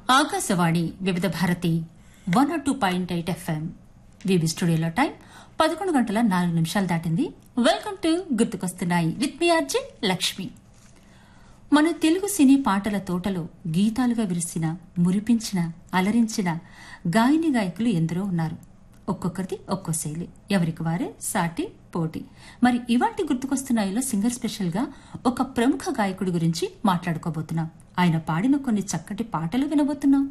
Akashvani Vividh Bharati one two point eight FM వివి స్టూడియోలో time పదకొండు గంటల నాలుగు నిమిషాలు దాటింది వెల్కమ్ టు గుర్తుకొస్తున్నాయి విత్ మీ అర్జున్ లక్ష్మి మన తెలుగు సినీ పాటల తోటలో గీతాలుగా విరిసిన మురిపించిన అలరించిన గాయని గాయకులు ఎందరో ఉన్నారు ఒక్కొక్కరిది ఒక్కో శైలి ఎవరికి వారే సాటి పోటీ మరి ఇవాటి గుర్తుకొస్తున్నాయిలో సింగర్ స్పెషల్ గా ఒక ప్రముఖ గాయకుడి గురించి మాట్లాడుకోబోతున్నాం ఆయన పాడిన కొన్ని చక్కటి పాటలు వినబోతున్నాం